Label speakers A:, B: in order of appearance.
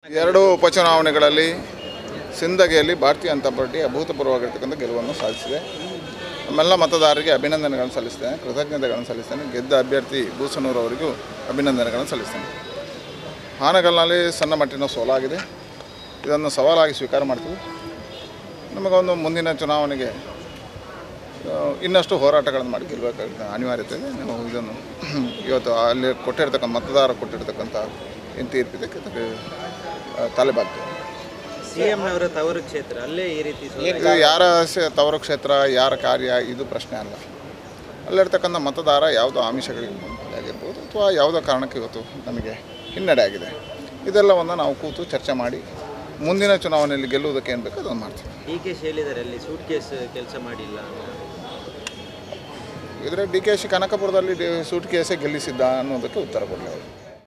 A: ಎರಡು ಉಪಚುನಾವಣೆಗಳಲ್ಲಿ ಸಿಂದಗಿಯಲ್ಲಿ ಭಾರತೀಯ ಜನತಾ ಪಾರ್ಟಿ ಅಭೂತಪೂರ್ವವಾಗಿರ್ತಕ್ಕಂಥ ಗೆಲುವನ್ನು ಸಾಧಿಸಿದೆ ನಮ್ಮೆಲ್ಲ ಮತದಾರರಿಗೆ ಅಭಿನಂದನೆಗಳನ್ನು ಸಲ್ಲಿಸ್ತೇನೆ ಕೃತಜ್ಞತೆಗಳನ್ನು ಸಲ್ಲಿಸ್ತೇನೆ ಗೆದ್ದ ಅಭ್ಯರ್ಥಿ ಭೂಸನೂರ್ ಅವರಿಗೂ ಅಭಿನಂದನೆಗಳನ್ನು ಸಲ್ಲಿಸ್ತೇನೆ ಹಾನಗಲ್ನಲ್ಲಿ ಸಣ್ಣ ಮಟ್ಟಿನ ಸೋಲಾಗಿದೆ ಇದನ್ನು ಸವಾಲಾಗಿ ಸ್ವೀಕಾರ ಮಾಡ್ತೀವಿ ನಮಗೊಂದು ಮುಂದಿನ ಚುನಾವಣೆಗೆ ಆ, ಇನ್ನಷ್ಟು ಹೋರಾಟಗಳನ್ನು ಮಾಡಿ ಗೆಲ್ಲಬೇಕಾದ ಅನಿವಾರ್ಯತೆ ಇದೆ ನಾವು ಇದನ್ನು ಇವತ್ತು ಅಲ್ಲಿ ಕೊಟ್ಟಿರ್ತಕ್ಕಂಥ ಮತದಾರ ಕೊಟ್ಟಿರ್ತಕ್ಕಂಥ ಏನು ತೀರ್ಪಿದೆ ಅದಕ್ಕೆ ಆ, ತಲೆಬಾಗ್ತೇವೆ
B: ಸಿಎಂನವರ ತವರು ಕ್ಷೇತ್ರ ಅಲ್ಲೇ ಈ ರೀತಿ ಸೋಲಾಗಿದೆ.
A: ಇದು ಯಾರ ಸ- ತವರು ಕ್ಷೇತ್ರ ಯಾರ ಕಾರ್ಯ ಇದು ಪ್ರಶ್ನೆ ಅಲ್ಲ ಅಲ್ಲಿರ್ತಕ್ಕಂಥ ಮತದಾರ ಯಾವುದೋ ಆಮಿಷಗಳಿಗೆ ಆಗಿರ್ಬೋದು ಅಥವಾ ಯಾವುದೋ ಕಾರಣಕ್ಕೆ ಇವತ್ತು ನಮಗೆ ಹಿನ್ನಡೆ ಆಗಿದೆ ಇದೆಲ್ಲವನ್ನು ನಾವು ಕೂತು ಚರ್ಚೆ ಮಾಡಿ ಮುಂದಿನ ಚುನಾವಣೆಯಲ್ಲಿ ಗೆಲ್ಲುವುದಕ್ಕೆ ಏನು ಬೇಕೋ ಅದನ್ನು ಮಾಡ್ತೀವಿ
B: ಡಿ ಕೆ ಶಿ ಹೇಳಿದ್ದಾರೆ ಅಲ್ಲಿ ಸೂಟ್ ಕೇಸ್ ಕೆಲಸ ಮಾಡಿಲ್ಲ ಅಂತ
A: ಇದರ ಡಿ ಕೆ ಶಿ ಕನಕಪುರದಲ್ಲಿ ಸೂಟ್ ಕೇಸೇ ಗೆಲ್ಲಿಸಿದ್ದ ಅನ್ನೋದಕ್ಕೆ ಉತ್ತರ ಕೊಡಲಿ ಅವರು